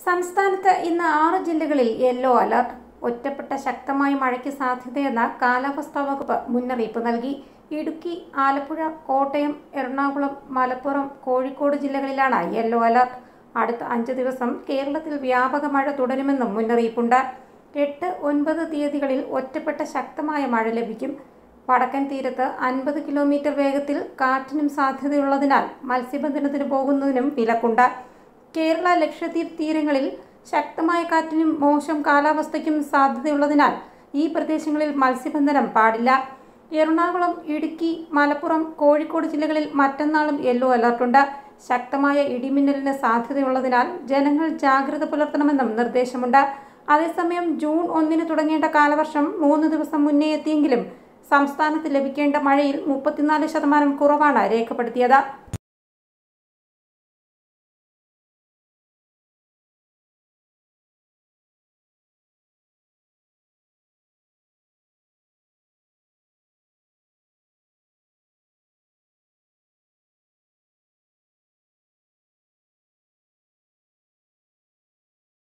സംസ്ഥാനത്ത് ഇന്ന് ആറ് ജില്ലകളിൽ യെല്ലോ അലർട്ട് ഒറ്റപ്പെട്ട ശക്തമായ മഴയ്ക്ക് സാധ്യതയെന്ന കാലാവസ്ഥാ വകുപ്പ് മുന്നറിയിപ്പ് നൽകി ഇടുക്കി ആലപ്പുഴ കോട്ടയം എറണാകുളം മലപ്പുറം കോഴിക്കോട് ജില്ലകളിലാണ് യെല്ലോ അലർട്ട് അടുത്ത അഞ്ച് ദിവസം കേരളത്തിൽ വ്യാപക മഴ തുടരുമെന്നും മുന്നറിയിപ്പുണ്ട് എട്ട് ഒൻപത് തീയതികളിൽ ഒറ്റപ്പെട്ട ശക്തമായ മഴ ലഭിക്കും വടക്കൻ തീരത്ത് അൻപത് കിലോമീറ്റർ വേഗത്തിൽ കാറ്റിനും സാധ്യതയുള്ളതിനാൽ മത്സ്യബന്ധനത്തിന് പോകുന്നതിനും വിലക്കുണ്ട് കേരള ലക്ഷദ്വീപ് തീരങ്ങളിൽ ശക്തമായ കാറ്റിനും മോശം കാലാവസ്ഥയ്ക്കും സാധ്യതയുള്ളതിനാൽ ഈ പ്രദേശങ്ങളിൽ മത്സ്യബന്ധനം പാടില്ല എറണാകുളം ഇടുക്കി മലപ്പുറം കോഴിക്കോട് ജില്ലകളിൽ മറ്റന്നാളും യെല്ലോ അലർട്ടുണ്ട് ശക്തമായ ഇടിമിന്നലിന് സാധ്യതയുള്ളതിനാൽ ജനങ്ങൾ ജാഗ്രത പുലർത്തണമെന്നും നിർദ്ദേശമുണ്ട് അതേസമയം ജൂൺ ഒന്നിന് തുടങ്ങേണ്ട കാലവർഷം മൂന്ന് ദിവസം മുന്നേ എത്തിയെങ്കിലും സംസ്ഥാനത്ത് ലഭിക്കേണ്ട മഴയിൽ മുപ്പത്തിനാല് ശതമാനം കുറവാണ് രേഖപ്പെടുത്തിയത്